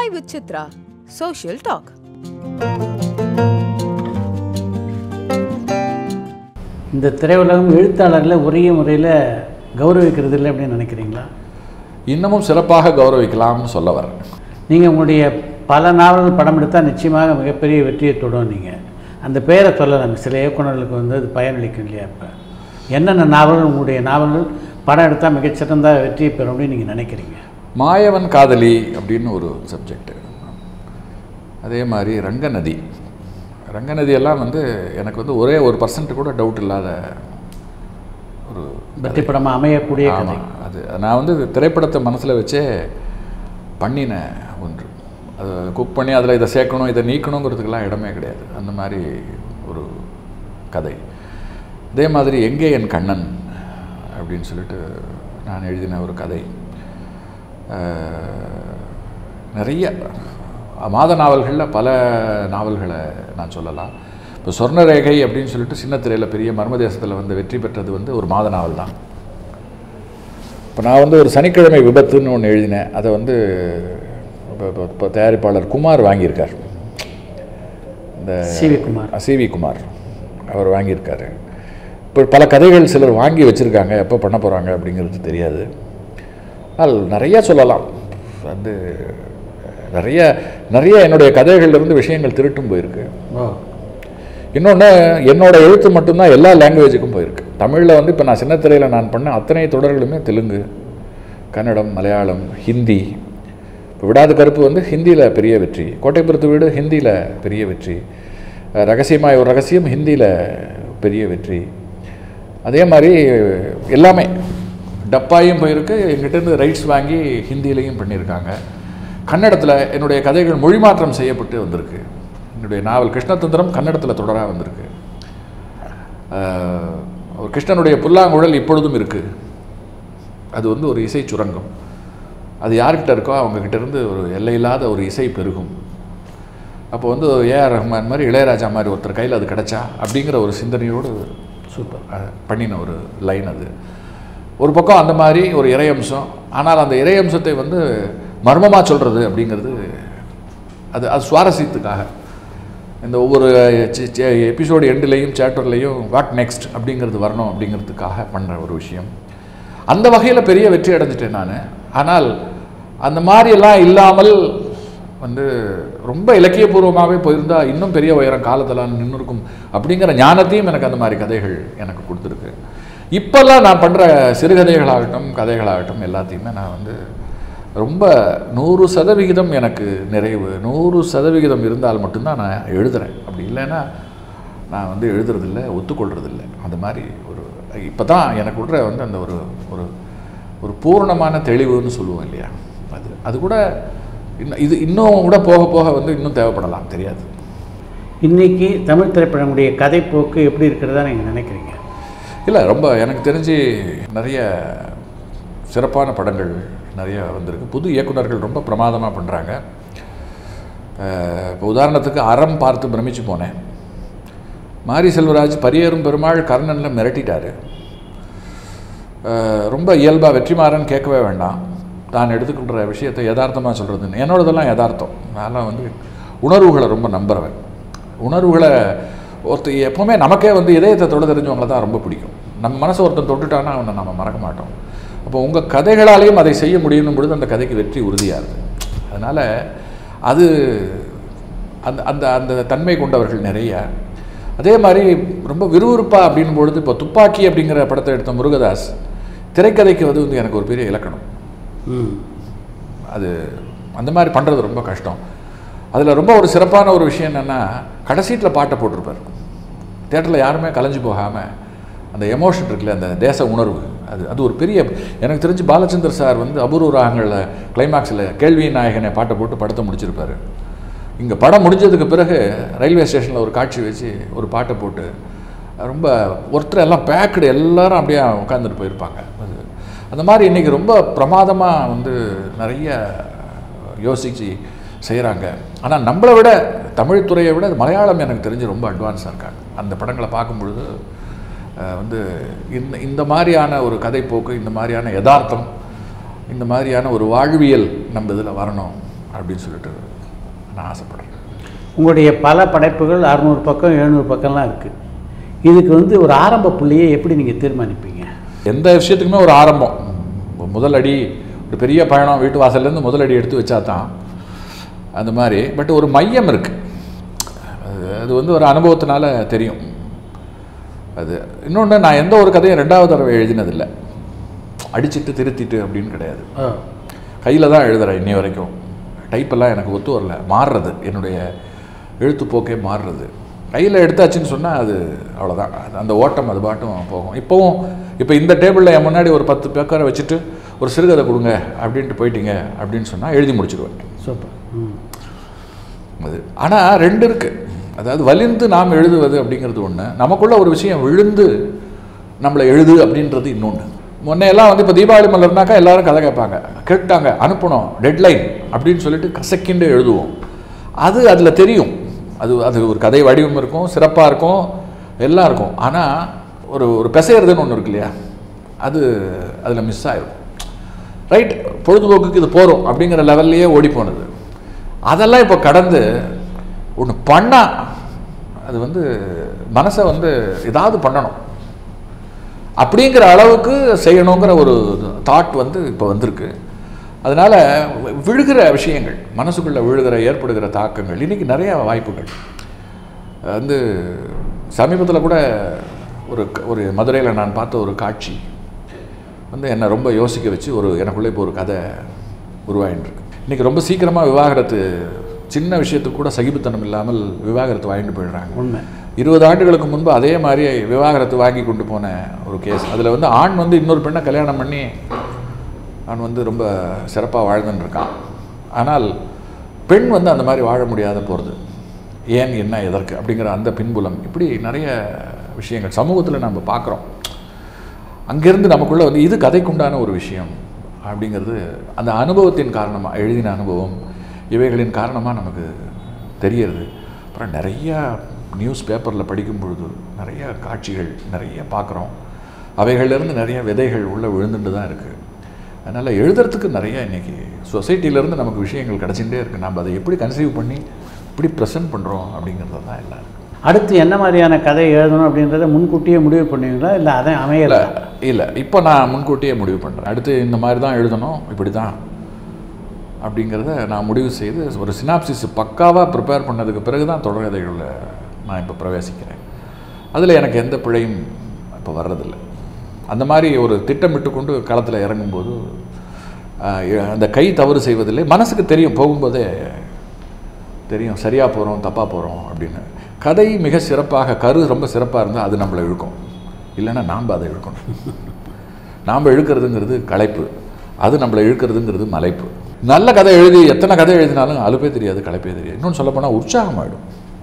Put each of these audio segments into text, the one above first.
Chai with Chitra, Social Talk. இந்த திரையுலகம் எழுத்தாளர்களை உரிய முறையில் கௌரவிக்கிறது இல்லை அப்படின்னு நினைக்கிறீங்களா இன்னமும் சிறப்பாக கௌரவிக்கலாம்னு சொல்ல வரேன் நீங்கள் உங்களுடைய பல நாவல்கள் படம் எடுத்தால் நிச்சயமாக மிகப்பெரிய வெற்றியை தொடும் நீங்கள் அந்த பேரை சொல்லலாம் சில இயக்குநர்களுக்கு வந்து அது பயனளிக்கும் இல்லையா இப்போ என்னென்ன நாவல்கள் உங்களுடைய நாவல்கள் படம் எடுத்தால் மிகச்சிறந்த வெற்றியை பெறும் அப்படின்னு நீங்கள் நினைக்கிறீங்க மாயவன் காதலி அப்படின்னு ஒரு சப்ஜெக்ட் அதே மாதிரி ரங்கநதி ரங்கநதி எல்லாம் வந்து எனக்கு வந்து ஒரே ஒரு பர்சன்ட் கூட டவுட் இல்லாத ஒரு வெற்றி படமாக அமையக்கூடிய கதை ஆமாம் அது நான் வந்து திரைப்படத்தை மனசில் வச்சே பண்ணின ஒன்று அது குக் பண்ணி அதில் இதை சேர்க்கணும் இதை நீக்கணுங்கிறதுக்கெல்லாம் இடமே கிடையாது அந்த மாதிரி ஒரு கதை அதே மாதிரி எங்கே என் கண்ணன் அப்படின்னு சொல்லிட்டு நான் எழுதின ஒரு கதை அஹ், நிறைய மாத நாவல்களில் பல நாவல்களை நான் சொல்லலாம் இப்போ சொர்ணரேகை அப்படின்னு சொல்லிட்டு சின்ன திரையில் பெரிய மர்மதேசத்தில் வந்து வெற்றி பெற்றது வந்து ஒரு மாத நாவல் தான் இப்போ நான் வந்து ஒரு சனிக்கிழமை விபத்துன்னு ஒன்று எழுதினேன் அதை வந்து இப்போ இப்போ- இப்போ தயாரிப்பாளர் குமார் வாங்கியிருக்கார் இந்த சிவி குமார் சிவி குமார் அவர் வாங்கியிருக்காரு இப்போ பல கதைகள் சிலர் வாங்கி வச்சுருக்காங்க எப்போ பண்ண போகிறாங்க அப்படிங்கிறது தெரியாது ஆனால் நிறைய சொல்லலாம் வந்து நிறைய நிறைய என்னுடைய கதைகள்லேருந்து விஷயங்கள் திருட்டும் போயிருக்கு ஓ இன்னொன்று என்னோட எழுத்து மட்டும்தான் எல்லா லாங்குவேஜுக்கும் போயிருக்கு தமிழில் வந்து இப்போ நான் சின்ன திரையில் நான் பண்ண அத்தனை தொடர்களுமே தெலுங்கு கன்னடம் மலையாளம் ஹிந்தி இப்போ விடாத கருப்பு வந்து ஹிந்தியில் பெரிய வெற்றி கோட்டைப்புறத்து வீடு ஹிந்தியில் பெரிய வெற்றி அஹ் ரகசியமாய் ஒரு ரகசியம் ஹிந்தியில் பெரிய வெற்றி அதே மாதிரி எல்லாமே டப்பாயும் போயிருக்கு எங்கிட்டேருந்து ரைட்ஸ் வாங்கி ஹிந்திலையும் பண்ணியிருக்காங்க கன்னடத்தில் என்னுடைய கதைகள் மொழிமாற்றம் செய்யப்பட்டு வந்திருக்கு என்னுடைய நாவல் கிருஷ்ணதந்திரம் கன்னடத்தில் தொடராக வந்திருக்கு ஆஹ், ஒரு கிருஷ்ணனுடைய புல்லாங்குழல் இப்பொழுதும் இருக்குது அது வந்து ஒரு இசை சுரங்கம் அது யார்கிட்ட இருக்கோ அவங்கக்கிட்ட இருந்து ஒரு எல்லையில்லாத ஒரு இசை பெருகும் அப்போ வந்து ஏஆர் ரஹ்மான் மாதிரி இளையராஜா மாதிரி ஒருத்தர் கையில் அது கிடைச்சா அப்படிங்கிற ஒரு சிந்தனையோடு சூப்பர் பண்ணின ஒரு லைன் அது ஒரு பக்கம் அந்த மாதிரி ஒரு இறையம்சம் ஆனால் அந்த இறையம்சத்தை வந்து மர்மமாக சொல்கிறது அப்படிங்கிறது அது அது சுவாரஸ்யத்துக்காக இந்த ஒவ்வொரு எபிசோடு எண்டுலேயும் சேப்டர்லேயும் வாட் நெக்ஸ்ட் அப்படிங்கிறது வரணும் அப்படிங்கிறதுக்காக பண்ணுற ஒரு விஷயம் அந்த வகையில் பெரிய வெற்றி அடைஞ்சிட்டேன் நான் ஆனால் அந்த மாதிரியெல்லாம் இல்லாமல் வந்து ரொம்ப இலக்கியபூர்வமாகவே போயிருந்தா இன்னும் பெரிய உயரம் காலத்தில் நின்று இருக்கும் அப்படிங்கிற ஞானத்தையும் எனக்கு அந்த மாதிரி கதைகள் எனக்கு கொடுத்துருக்கு இப்போல்லாம் நான் பண்ணுற சிறுகதைகளாகட்டும் கதைகளாகட்டும் எல்லாத்தையுமே நான் வந்து ரொம்ப நூறு சதவிகிதம் எனக்கு நிறைவு நூறு சதவிகிதம் இருந்தால் மட்டும்தான் நான் எழுதுகிறேன் அப்படி இல்லைன்னா நான் வந்து எழுதுறதில்ல ஒத்துக்கொள்றதில்ல அந்த மாதிரி ஒரு இப்போ தான் எனக்கு விடுற வந்து அந்த ஒரு ஒரு ஒரு பூரணமான தெளிவுன்னு சொல்லுவோம் இல்லையா அது அது கூட இன்னும் இது இன்னும் கூட போக போக வந்து இன்னும் தேவைப்படலாம் தெரியாது இன்னைக்கு தமிழ் திரைப்படங்களுடைய கதைப்போக்கு எப்படி இருக்கிறதா நீங்கள் நினைக்கிறீங்க இல்லை ரொம்ப எனக்கு தெரிஞ்சு நிறைய சிறப்பான படங்கள் நிறைய வந்திருக்கு புது இயக்குனர்கள் ரொம்ப பிரமாதமாக பண்ணுறாங்க இப்போ உதாரணத்துக்கு அறம் பார்த்து பிரமிச்சு போனேன் மாரி செல்வராஜ் பரியேறும் பெருமாள் கர்ணனில் மிரட்டிட்டாரு அஹ் ரொம்ப இயல்பாக வெற்றிமாறன் கேட்கவே வேண்டாம் தான் எடுத்துக்கின்ற விஷயத்தை யதார்த்தமாக சொல்கிறதுன்னு என்னோடதெல்லாம் யதார்த்தம் நான்லாம் வந்து உணர்வுகளை ரொம்ப நம்புறவன் உணர்வுகளை ஒருத்தர் எப்போவுமே நமக்கே வந்து இதயத்தை தொட தெரிஞ்சவங்கள தான் ரொம்ப பிடிக்கும் நம்ம மனசை ஒருத்தன் தொட்டுட்டானா அவனை நம்ம மறக்க மாட்டோம் அப்போ உங்கள் கதைகளாலேயும் அதை செய்ய முடியும் பொழுது அந்த கதைக்கு வெற்றி உறுதியாகுது அதனால் அது அந்த அந்த அந்த தன்மை கொண்டவர்கள் நிறைய அதே மாதிரி ரொம்ப விறுவிறுப்பாக அப்படின் பொழுது இப்போ துப்பாக்கி அப்படிங்கிற படத்தை எடுத்த முருகதாஸ் திரைக்கதைக்கு வந்து வந்து எனக்கு ஒரு பெரிய இலக்கணம் ம் அது அந்த மாதிரி பண்ணுறது ரொம்ப கஷ்டம் அதில் ரொம்ப ஒரு சிறப்பான ஒரு விஷயம் என்னென்னா கடைசீட்டில் பாட்டை போட்டிருப்பார் தேட்டரில் யாருமே கலைஞ்சு போகாமல் அந்த எமோஷன் இருக்குல்ல அந்த தேச உணர்வு அது அது ஒரு பெரிய எனக்கு தெரிஞ்சு பாலச்சந்தர் சார் வந்து அபூர்வ ராகங்களில் கிளைமாக்ஸில் கேள்வி நாயகனை பாட்டை போட்டு படத்தை முடிச்சிருப்பார் இங்கே படம் முடிஞ்சதுக்கு பிறகு ரயில்வே ஸ்டேஷனில் ஒரு காட்சி வச்சு ஒரு பாட்டை போட்டு ரொம்ப ஒருத்தர் எல்லாம் பேக்கடு எல்லாரும் அப்படியே உட்காந்துட்டு போயிருப்பாங்க அது அந்த மாதிரி இன்றைக்கி ரொம்ப பிரமாதமாக வந்து நிறைய யோசித்து செய்கிறாங்க ஆனால் நம்மளை விட தமிழ் துறையை விட மலையாளம் எனக்கு தெரிஞ்சு ரொம்ப அட்வான்ஸாக இருக்காங்க அந்த படங்களை பார்க்கும் பொழுது அஹ், வந்து இந்த இந்த மாதிரியான ஒரு கதைப்போக்கு இந்த மாதிரியான யதார்த்தம் இந்த மாதிரியான ஒரு வாழ்வியல் நம்ம இதில் வரணும் அப்படின்னு சொல்லிட்டு நான் ஆசைப்படுறேன் உங்களுடைய பல படைப்புகள் அறுநூறு பக்கம் எழுநூறு பக்கம்லாம் இருக்குது இதுக்கு வந்து ஒரு ஆரம்ப புள்ளியை எப்படி நீங்கள் தீர்மானிப்பீங்க எந்த விஷயத்துக்குமே ஒரு ஆரம்பம் உம், முதல் அடி ஒரு பெரிய பயணம் வீட்டு வாசல்லேருந்து முதல் அடி எடுத்து வச்சா தான் அந்த மாதிரி பட் ஒரு மையம் இருக்குது அது அது வந்து ஒரு அனுபவத்தினால தெரியும் அது இன்னொன்று நான் எந்த ஒரு கதையும் ரெண்டாவது தடவை எழுதினதில்லை அடிச்சிட்டு திருத்திட்டு அப்படின்னு கிடையாது ஓ கையில் தான் எழுதுறேன் இன்னி வரைக்கும் டைப்பெல்லாம் எனக்கு ஒத்து வரல மாறுறது என்னுடைய எழுத்துப்போக்கே மாறுறது கையில் எடுத்தாச்சுன்னு சொன்னால் அது அவ்வளோதான் அது அந்த ஓட்டம் அது பாட்டும் போகும் இப்போவும் இப்போ இந்த டேபிளில் என் முன்னாடி ஒரு பத்து பேக்கரை வச்சுட்டு ஒரு சிறுகதை கொடுங்க அப்படின்ட்டு போயிட்டீங்க அப்படின்னு சொன்னால் எழுதி முடிச்சிடுவேன் சூப்பர் ம் அது ஆனால் ரெண்டு இருக்குது அதாவது வலிந்து நாம் எழுதுவது அப்படிங்கிறது ஒன்று நமக்குள்ள ஒரு விஷயம் விழுந்து நம்மளை எழுது அப்படின்றது இன்னொன்று முன்னையெல்லாம் வந்து இப்போ தீபாவளி மலர்னாக்கா எல்லாரும் கதை கேட்பாங்க கேட்டாங்க அனுப்பணும் டெட்லைன் அப்படின்னு சொல்லிட்டு கசக்கிண்டு எழுதுவோம் அது அதில் தெரியும் அது அது ஒரு கதை வடிவம் இருக்கும் சிறப்பாக இருக்கும் எல்லாம் இருக்கும் ஆனால் ஒரு ஒரு பிசைறதுன்னு ஒன்று இருக்கு இல்லையா அது அதில் மிஸ் ஆயிரும் ரைட் பொழுதுபோக்குக்கு இது போகிறோம் அப்படிங்கிற லெவல்லையே ஓடி போனது அதெல்லாம் இப்போ கடந்து ஒன்று பண்ணா அது வந்து மனசை வந்து ஏதாவது பண்ணணும் அப்படிங்கிற அளவுக்கு செய்யணுங்கிற ஒரு தாட் வந்து இப்போ வந்திருக்கு அதனால் விழுகிற விஷயங்கள் மனசுக்குள்ளே விழுகிற ஏற்படுகிற தாக்கங்கள் இன்றைக்கி நிறைய வாய்ப்புகள் வந்து சமீபத்தில் கூட ஒரு ஒரு மதுரையில் நான் பார்த்த ஒரு காட்சி வந்து என்னை ரொம்ப யோசிக்க வச்சு ஒரு எனக்குள்ளே இப்போ ஒரு கதை உருவாயின்னு இருக்கு இன்றைக்கி ரொம்ப சீக்கிரமாக விவாகரத்து சின்ன விஷயத்துக்கு கூட சகிப்புத்தனம் இல்லாமல் விவாகரத்து வாங்கிட்டு போயிடுறாங்க உண்மை இருபது ஆண்டுகளுக்கு முன்பு அதே மாதிரி விவாகரத்து வாங்கி கொண்டு போன ஒரு கேஸ் அதில் வந்து ஆண் வந்து இன்னொரு பெண்ணை கல்யாணம் பண்ணி அவன் வந்து ரொம்ப சிறப்பாக வாழ்ந்துன்னு இருக்கான் ஆனால் பெண் வந்து அந்த மாதிரி வாழ முடியாத போகிறது ஏன் என்ன எதற்கு அப்படிங்கிற அந்த பின்புலம் இப்படி நிறைய விஷயங்கள் சமூகத்தில் நம்ம பார்க்குறோம் அங்கேருந்து நமக்குள்ளே வந்து இது கதைக்குண்டான ஒரு விஷயம் அப்படிங்கிறது அந்த அனுபவத்தின் காரணமாக எழுதின அனுபவம் இவைகளின் காரணமாக நமக்கு தெரியறது அப்புறம் நிறையா நியூஸ் பேப்பரில் படிக்கும் பொழுது நிறைய காட்சிகள் நிறைய பார்க்குறோம் அவைகளிலிருந்து நிறைய விதைகள் உள்ளே விழுந்துட்டு தான் இருக்குது அதனால் எழுதுறதுக்கு நிறைய இன்றைக்கி சொசைட்டிலேருந்து நமக்கு விஷயங்கள் கிடச்சிட்டே இருக்குது நம்ம அதை எப்படி கன்சீவ் பண்ணி எப்படி ப்ரெசென்ட் பண்ணுறோம் அப்படிங்கிறது தான் எல்லாம் இருக்கு அடுத்து என்ன மாதிரியான கதை எழுதணும் அப்படின்றத முன்கூட்டியே முடிவு பண்ணுவீங்களா இல்லை அதை அமையலை இல்லை இப்போ நான் முன்கூட்டியே முடிவு பண்ணுறேன் அடுத்து இந்த மாதிரி தான் எழுதணும் இப்படி தான் அப்படிங்கிறத நான் முடிவு செய்து ஒரு சினாப்சிஸ் பக்காவாக ப்ரிப்பேர் பண்ணதுக்கு பிறகு தான் தொடர்கதைகளில் நான் இப்போ பிரவேசிக்கிறேன் அதில் எனக்கு எந்த பிழையும் இப்போ வர்றதில்லை அந்த மாதிரி ஒரு திட்டமிட்டு கொண்டு களத்தில் இறங்கும்போது ஆஹ், எ- அந்த கை தவறு செய்வதில்லை மனசுக்கு தெரியும் போகும்போதே தெரியும் சரியாக போகிறோம் தப்பாக போகிறோம் அப்படின்னு கதை மிக சிறப்பாக கரு ரொம்ப சிறப்பாக இருந்தால் அது நம்மளை இழுக்கும் இல்லைன்னா நாம் அதை இழுக்கணும் நாம் இழுக்கிறதுங்கிறது களைப்பு அது நம்மளை இழுக்கிறதுங்கிறது மலைப்பு நல்ல கதை எழுதி எத்தனை கதை எழுதினாலும் அலுப்பே தெரியாது களைப்பே தெரியாது இன்னொன்று சொல்லப்போனால் உற்சாகமாயிடும்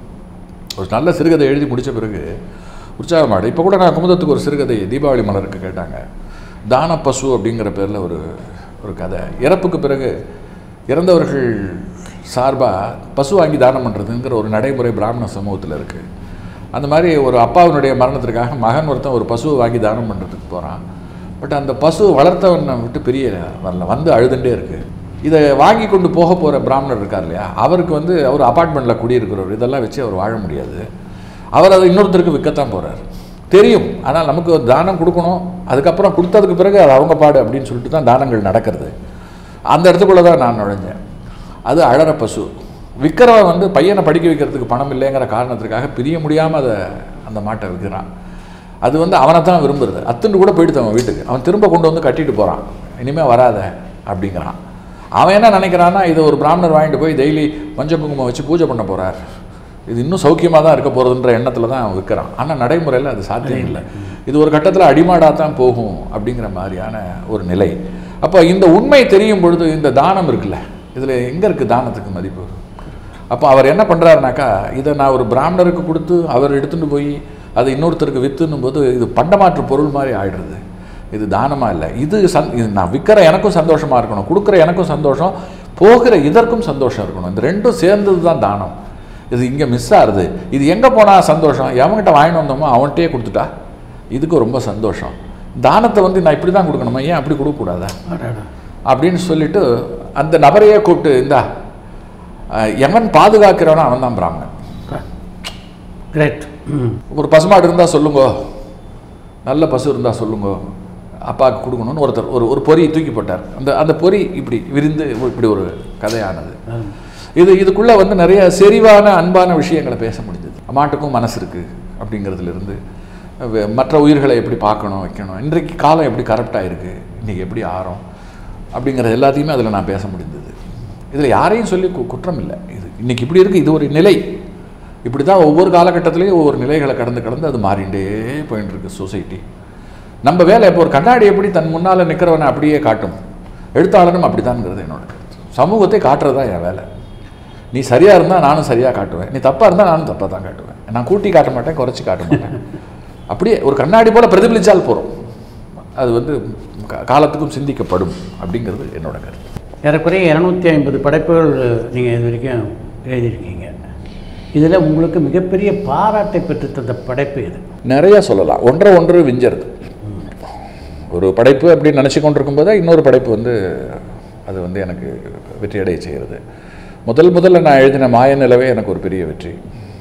ஒரு நல்ல சிறுகதை எழுதி முடித்த பிறகு உற்சாகமாயிடும் இப்போ கூட நான் குமுதத்துக்கு ஒரு சிறுகதை தீபாவளி மலருக்கு கேட்டாங்க தான பசு அப்படிங்கிற பேரில் ஒரு ஒரு கதை இறப்புக்கு பிறகு இறந்தவர்கள் சார்பாக பசு வாங்கி தானம் பண்ணுறதுங்கிற ஒரு நடைமுறை பிராமண சமூகத்தில் இருக்குது அந்த மாதிரி ஒரு அப்பாவினுடைய மரணத்திற்காக மகன் ஒருத்தன் ஒரு பசுவை வாங்கி தானம் பண்ணுறதுக்கு போகிறான் பட் அந்த பசு வளர்த்தவனை விட்டு பெரிய வரல வந்து அழுதுண்டே இருக்குது இதை வாங்கி கொண்டு போக போகிற பிராமணர் இருக்கார் இல்லையா அவருக்கு வந்து அவர் அப்பார்ட்மெண்ட்டில் குடியிருக்கிறவர் இதெல்லாம் வச்சு அவர் வாழ முடியாது அவர் அதை இன்னொருத்தருக்கு விற்கத்தான் போகிறார் தெரியும் ஆனால் நமக்கு ஒரு தானம் கொடுக்கணும் அதுக்கப்புறம் கொடுத்ததுக்கு பிறகு அது அவங்க பாடு அப்படின்னு சொல்லிட்டு தான் தானங்கள் நடக்கிறது அந்த இடத்துக்குள்ளே தான் நான் நுழைஞ்சேன் அது அழற பசு விற்கிறவன் வந்து பையனை படிக்க வைக்கிறதுக்கு பணம் இல்லைங்கிற காரணத்திற்காக பிரிய முடியாமல் அதை அந்த மாட்டை விற்கிறான் அது வந்து அவனை தான் விரும்புறது அத்துண்டு கூட போயிடுது அவன் வீட்டுக்கு அவன் திரும்ப கொண்டு வந்து கட்டிட்டு போகிறான் இனிமேல் வராத அப்படிங்கிறான் அவன் என்ன நினைக்கிறான்னா இது ஒரு பிராமணர் வாங்கிட்டு போய் டெய்லி மஞ்சள் குங்குமம் வச்சு பூஜை பண்ண போகிறார் இது இன்னும் சௌக்கியமாக தான் இருக்க போகிறதுன்ற எண்ணத்தில் தான் அவன் விற்கிறான் ஆனால் நடைமுறையில் அது சாத்தியம் இல்லை இது ஒரு கட்டத்தில் அடிமாடாக தான் போகும் அப்படிங்கிற மாதிரியான ஒரு நிலை அப்போ இந்த உண்மை தெரியும் பொழுது இந்த தானம் இருக்குல்ல இதில் எங்கே இருக்குது தானத்துக்கு மதிப்பு அப்போ அவர் என்ன பண்ணுறாருனாக்கா இதை நான் ஒரு பிராமணருக்கு கொடுத்து அவர் எடுத்துட்டு போய் அதை இன்னொருத்தருக்கு விற்றுன்னும் போது இது பண்டமாற்று பொருள் மாதிரி ஆயிடுறது இது தானமாக இல்லை இது சந் இது நான் விற்கிற எனக்கும் சந்தோஷமாக இருக்கணும் கொடுக்குற எனக்கும் சந்தோஷம் போகிற இதற்கும் சந்தோஷம் இருக்கணும் இந்த ரெண்டும் சேர்ந்தது தான் தானம் இது இங்கே மிஸ் ஆகுது இது எங்கே போனால் சந்தோஷம் எவன்கிட்ட வாங்கிட்டு வந்தோமோ அவன்கிட்டயே கொடுத்துட்டா இதுக்கு ரொம்ப சந்தோஷம் தானத்தை வந்து நான் இப்படி தான் கொடுக்கணுமா ஏன் அப்படி கொடுக்கக்கூடாதா அடடா. அப்படின்னு சொல்லிட்டு அந்த நபரையே கூப்பிட்டு இந்தா அஹ், எவன் பாதுகாக்கிறவனோ அவன் தான் பிராமணன் கிரேட் ம் ஒரு பசுமாடு இருந்தால் சொல்லுங்க நல்ல பசு இருந்தால் சொல்லுங்க அப்பாவுக்கு கொடுக்கணும்னு ஒருத்தர் ஒரு ஒரு பொறி தூக்கி போட்டார் அந்த அந்த பொறி இப்படி விரிந்து இப்படி ஒரு கதையானது இது இதுக்குள்ளே வந்து நிறைய செறிவான அன்பான விஷயங்களை பேச முடிஞ்சது மாட்டுக்கும் மனசு இருக்குது அப்படிங்கிறதுலேருந்து வெ- மற்ற உயிர்களை எப்படி பார்க்கணும் வைக்கணும் இன்றைக்கு காலம் எப்படி கரெக்டாக இருக்குது இன்றைக்கி எப்படி ஆறோம் அப்படிங்கிறது எல்லாத்தையுமே அதில் நான் பேச முடிந்தது இதில் யாரையும் சொல்லி கு- குற்றம் இல்லை இது இன்றைக்கி இப்படி இருக்குது இது ஒரு நிலை இப்படி தான் ஒவ்வொரு காலகட்டத்திலையும் ஒவ்வொரு நிலைகளை கடந்து கடந்து அது மாறிண்டே போயிட்டு இருக்கு சொசைட்டி நம்ம வேலை இப்போ ஒரு கண்ணாடி எப்படி தன் முன்னால் நிற்கிறவனை அப்படியே காட்டும் எழுத்தாளனும் அப்படிதான்ங்கிறது என்னோட கருத்து சமூகத்தை காட்டுறது தான் என் வேலை நீ சரியாக இருந்தால் நானும் சரியாக காட்டுவேன் நீ தப்பாக இருந்தால் நானும் தப்பாக தான் காட்டுவேன் நான் கூட்டி காட்ட மாட்டேன் குறைச்சி காட்ட மாட்டேன் அப்படியே ஒரு கண்ணாடி போல் பிரதிபலிச்சால் போகிறோம் அது வந்து கா- காலத்துக்கும் சிந்திக்கப்படும் அப்படிங்கிறது என்னோட கருத்து ஏறக்குறைய இரநூத்தி ஐம்பது படைப்புகள் நீங்கள் இது வரைக்கும் எழுதியிருக்கீங்க இதில் உங்களுக்கு மிகப்பெரிய பாராட்டை பெற்று தந்த படைப்பு இது நிறைய சொல்லலாம் ஒன்றை ஒன்று விஞ்சறது ஒரு படைப்பு அப்படின்னு நினச்சி கொண்டிருக்கும் போதே இன்னொரு படைப்பு வந்து அது வந்து எனக்கு வெற்றியடைய செய்கிறது முதல் முதல்ல நான் எழுதின மாய நிலவே எனக்கு ஒரு பெரிய வெற்றி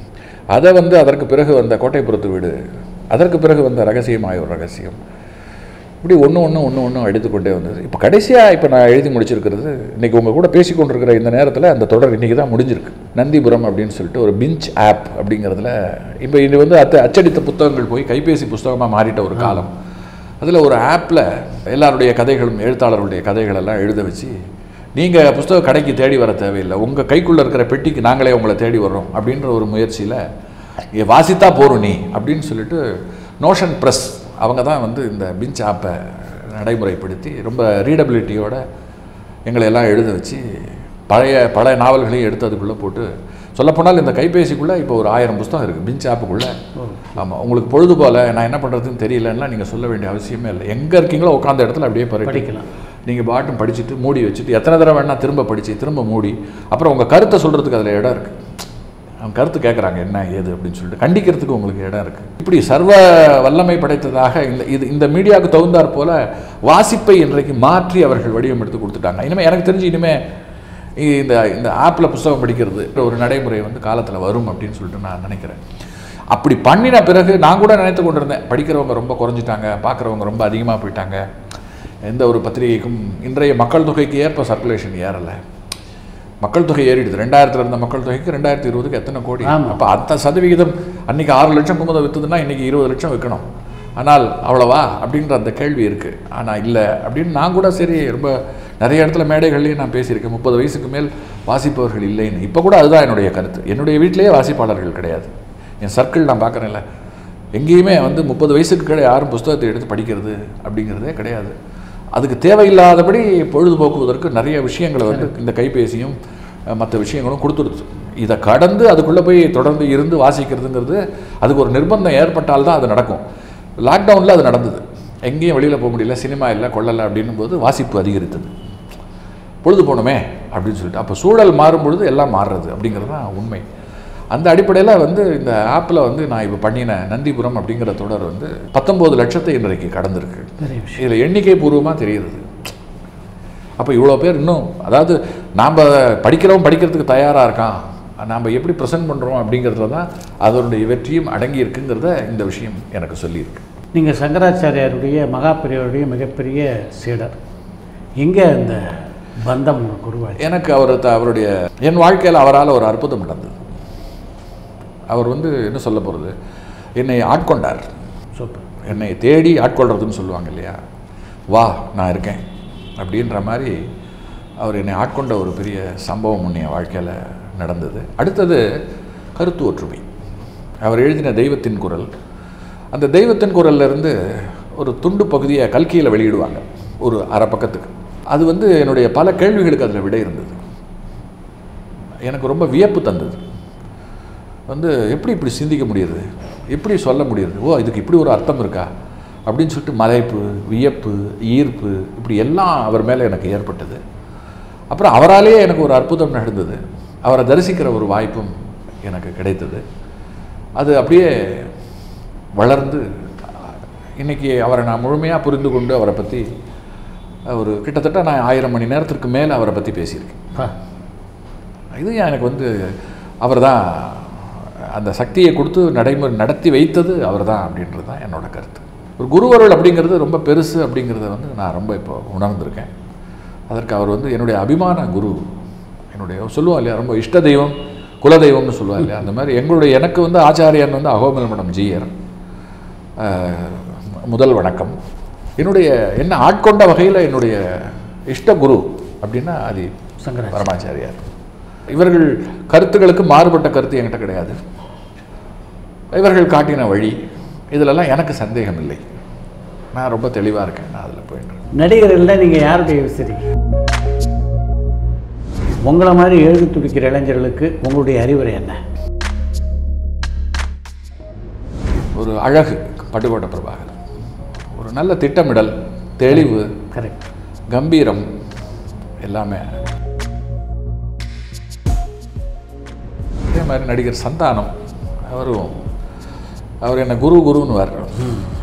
அதை வந்து அதற்கு பிறகு வந்த கோட்டைப்புறத்து வீடு அதற்கு பிறகு வந்த ரகசியமாய ஒரு ரகசியம் இப்படி ஒன்று ஒன்று ஒன்று ஒன்று எடுத்துக்கொண்டே வந்தது இப்போ கடைசியாக இப்போ நான் எழுதி முடிச்சிருக்கிறது இன்றைக்கி உங்கள் கூட பேசி கொண்டிருக்கிற இந்த நேரத்தில் அந்த தொடர் இன்றைக்கி தான் முடிஞ்சிருக்கு நந்திபுரம் அப்படின்னு சொல்லிட்டு ஒரு பிஞ்ச் ஆப் அப்படிங்கிறதுல இப்போ இது வந்து அத்த அச்சடித்த புத்தகங்கள் போய் கைபேசி புத்தகமாக மாறிட்ட ஒரு காலம் அதில் ஒரு ஆப்பில் எல்லாருடைய கதைகளும் எழுத்தாளர்களுடைய கதைகள் எல்லாம் எழுத வச்சு நீங்கள் புஸ்தக கடைக்கு தேடி வர தேவையில்லை உங்கள் கைக்குள்ளே இருக்கிற பெட்டிக்கு நாங்களே உங்களை தேடி வர்றோம் அப்படின்ற ஒரு முயற்சியில் இங்கே வாசித்தா போகிறோம் நீ அப்படின்னு சொல்லிட்டு நோஷன் ப்ரெஸ் அவங்க தான் வந்து இந்த பிஞ்ச் ஆப்பை நடைமுறைப்படுத்தி ரொம்ப ரீடபிலிட்டியோட எங்களை எல்லாம் எழுத வச்சு பழைய பழைய நாவல்களையும் எடுத்து அதுக்குள்ளே போட்டு சொல்லப்போனால் இந்த கைபேசிக்குள்ளே இப்போ ஒரு ஆயிரம் புஸ்தகம் இருக்குது பிஞ்ச் ஆப்புக்குள்ளே ஆமாம் உங்களுக்கு பொழுது போல நான் என்ன பண்ணுறதுன்னு தெரியலன்னா நீங்கள் சொல்ல வேண்டிய அவசியமே இல்லை எங்கே இருக்கீங்களோ உட்காந்த இடத்துல அப்படியே பரட்டி படிக்கலாம். நீங்கள் பாட்டும் படிச்சுட்டு மூடி வச்சுட்டு எத்தனை தடவை வேணால் திரும்ப படித்து திரும்ப மூடி அப்புறம் உங்கள் கருத்தை சொல்கிறதுக்கு அதில் இடம் இருக்குது அவங்க கருத்து கேட்குறாங்க என்ன ஏது அப்படின்னு சொல்லிட்டு கண்டிக்கிறதுக்கு உங்களுக்கு இடம் இருக்குது இப்படி சர்வ வல்லமை படைத்ததாக இந்த இது இந்த மீடியாவுக்கு தகுந்தாற் போல வாசிப்பை இன்றைக்கு மாற்றி அவர்கள் வடிவமெடுத்து கொடுத்துட்டாங்க இனிமேல் எனக்கு தெரிஞ்சு இனிமேல் இந்த இந்த ஆப்பில் புஸ்தகம் படிக்கிறது ஒரு நடைமுறை வந்து காலத்தில் வரும் அப்படின்னு சொல்லிட்டு நான் நினைக்கிறேன் அப்படி பண்ணின பிறகு நான் கூட நினைத்து கொண்டிருந்தேன் படிக்கிறவங்க ரொம்ப குறைஞ்சிட்டாங்க பார்க்குறவங்க ரொம்ப அதிகமாக போயிட்டாங்க எந்த ஒரு பத்திரிகைக்கும் இன்றைய மக்கள் தொகைக்கு ஏற்ப சர்க்குலேஷன் ஏறலை மக்கள் தொகை ஏறிடுது ரெண்டாயிரத்தில் இருந்த மக்கள் தொகைக்கு ரெண்டாயிரத்தி இருபதுக்கு எத்தனை கோடி ஆமா. அப்போ அந்த சதவிகிதம் அன்னைக்கு ஆறு லட்சம் குமுதம் விற்றுதுன்னா இன்னைக்கு இருபது லட்சம் விற்கணும் ஆனால் அவ்வளவா அப்படின்ற அந்த கேள்வி இருக்குது ஆனால் இல்லை அப்படின்னு நான் கூட சரி ரொம்ப நிறைய இடத்துல மேடைகள்லையும் நான் பேசியிருக்கேன் முப்பது வயசுக்கு மேல் வாசிப்பவர்கள் இல்லைன்னு இப்போ கூட அதுதான் என்னுடைய கருத்து என்னுடைய வீட்டிலேயே வாசிப்பாளர்கள் கிடையாது என் சர்க்கிள் நான் பார்க்குறேன்ல எங்கேயுமே வந்து முப்பது வயசுக்கு கீழே யாரும் புஸ்தகத்தை எடுத்து படிக்கிறது அப்படிங்கிறதே கிடையாது அதுக்கு தேவையில்லாதபடி பொழுதுபோக்குவதற்கு நிறைய விஷயங்களை வந்து இந்த கைபேசியும் மற்ற விஷயங்களும் கொடுத்துருது இதை கடந்து அதுக்குள்ளே போய் தொடர்ந்து இருந்து வாசிக்கிறதுங்கிறது அதுக்கு ஒரு நிர்பந்தம் ஏற்பட்டால்தான் அது நடக்கும் லாக்டவுனில் அது நடந்தது எங்கேயும் வெளியில் போக முடியல சினிமா இல்லை கொள்ளலை அப்படின்னும் போது வாசிப்பு அதிகரித்தது பொழுது போகணுமே அப்படின்னு சொல்லிட்டு அப்போ சூழல் மாறும் பொழுது எல்லாம் மாறுறது அப்படிங்கிறது தான் உண்மை அந்த அடிப்படையில் வந்து இந்த ஆப்பில் வந்து நான் இப்போ பண்ணின நந்திபுரம் அப்படிங்கிற தொடர் வந்து பத்தொம்போது லட்சத்தை இன்றைக்கு கடந்திருக்கு பெரிய விஷயம் இதில் எண்ணிக்கை பூர்வமாக தெரியுது அப்போ இவ்வளோ பேர் இன்னும் அதாவது நாம் படிக்கிறவன் படிக்கிறதுக்கு தயாராக இருக்கான் நாம் எப்படி ப்ரெசென்ட் பண்ணுறோம் அப்படிங்கிறதுல தான் அதனுடைய வெற்றியும் அடங்கி இருக்குங்கிறத இந்த விஷயம் எனக்கு சொல்லியிருக்கு நீங்கள் சங்கராச்சாரியாருடைய மகாபிரியோருடைய மிகப்பெரிய சீடர் எங்கே அந்த பந்தம் உங்களுக்கு உருவாச்சு எனக்கு அவர் த- அவருடைய என் வாழ்க்கையில் அவரால் ஒரு அற்புதம் நடந்தது அவர் வந்து என்ன சொல்ல போகிறது என்னை ஆட்கொண்டார் சூப்பர் என்னை தேடி ஆட்கொள்றதுன்னு சொல்லுவாங்க இல்லையா வா நான் இருக்கேன் அப்படின்ற மாதிரி அவர் என்னை ஆட்கொண்ட ஒரு பெரிய சம்பவம் ஒன்று என் வாழ்க்கையில் நடந்தது அடுத்தது கருத்து ஒற்றுமை அவர் எழுதின தெய்வத்தின் குரல் அந்த தெய்வத்தின் குரல்ல இருந்து ஒரு துண்டு பகுதியை கல்கியில் வெளியிடுவாங்க ஒரு அரை பக்கத்துக்கு அது வந்து என்னுடைய பல கேள்விகளுக்கு அதில் விடை இருந்தது எனக்கு ரொம்ப வியப்பு தந்தது வந்து எப்படி இப்படி சிந்திக்க முடியுது எப்படி சொல்ல முடியுது ஓ இதுக்கு இப்படி ஒரு அர்த்தம் இருக்கா அப்படின்னு சொல்லிட்டு மலைப்பு வியப்பு ஈர்ப்பு இப்படி எல்லாம் அவர் மேலே எனக்கு ஏற்பட்டது அப்புறம் அவராலேயே எனக்கு ஒரு அற்புதம் நடந்தது அவரை தரிசிக்கிற ஒரு வாய்ப்பும் எனக்கு கிடைத்தது அது அப்படியே வளர்ந்து இன்னைக்கு அவரை நான் முழுமையாக புரிந்து கொண்டு அவரை பற்றி ஒரு கிட்டத்தட்ட நான் ஆயிரம் மணி நேரத்திற்கு மேலே அவரை பற்றி பேசியிருக்கேன் பா இது எனக்கு வந்து அவர் தான் அந்த சக்தியை கொடுத்து நடைமுறை நடத்தி வைத்தது அவர் தான் அப்படின்றது தான் என்னோட கருத்து ஒரு குருவருள் அப்படிங்கிறது ரொம்ப பெருசு அப்படிங்கிறத வந்து நான் ரொம்ப இப்போ உணர்ந்திருக்கேன் அதற்கு அவர் வந்து என்னுடைய அபிமான குரு என்னுடைய சொல்லுவோம் இல்லையா ரொம்ப இஷ்ட தெய்வம் குலதெய்வம்னு சொல்லுவா இல்லையா அந்த மாதிரி எங்களுடைய எனக்கு வந்து ஆச்சாரியன் வந்து அகோமல் மடம் ஜீயர் அஹ், முதல் வணக்கம் என்னுடைய என்ன ஆட்கொண்ட வகையில் என்னுடைய இஷ்ட குரு அப்படின்னா அது சங்கராச்சாரியார். பரமாச்சாரியார் இவர்கள் கருத்துக்களுக்கு மாறுபட்ட கருத்து என்கிட்ட கிடையாது இவர்கள் காட்டின வழி இதிலெல்லாம் எனக்கு சந்தேகம் இல்லை நான் ரொம்ப தெளிவாக இருக்கேன் நான் அதில் போயிட்டு நடிகர்களில் நீங்கள் யாருடைய விசிறி உங்களை மாதிரி எழுதி துடிக்கிற இளைஞர்களுக்கு உங்களுடைய அறிவுரை என்ன ஒரு அழகு பட்டுக்கோட்டை பிரபாகர் ஒரு நல்ல திட்டமிடல் தெளிவு கரெக்ட் கம்பீரம் எல்லாமே அதே மாதிரி நடிகர் சந்தானம் அவரும் அவர் என்ன குரு குருன்னு வர்றார்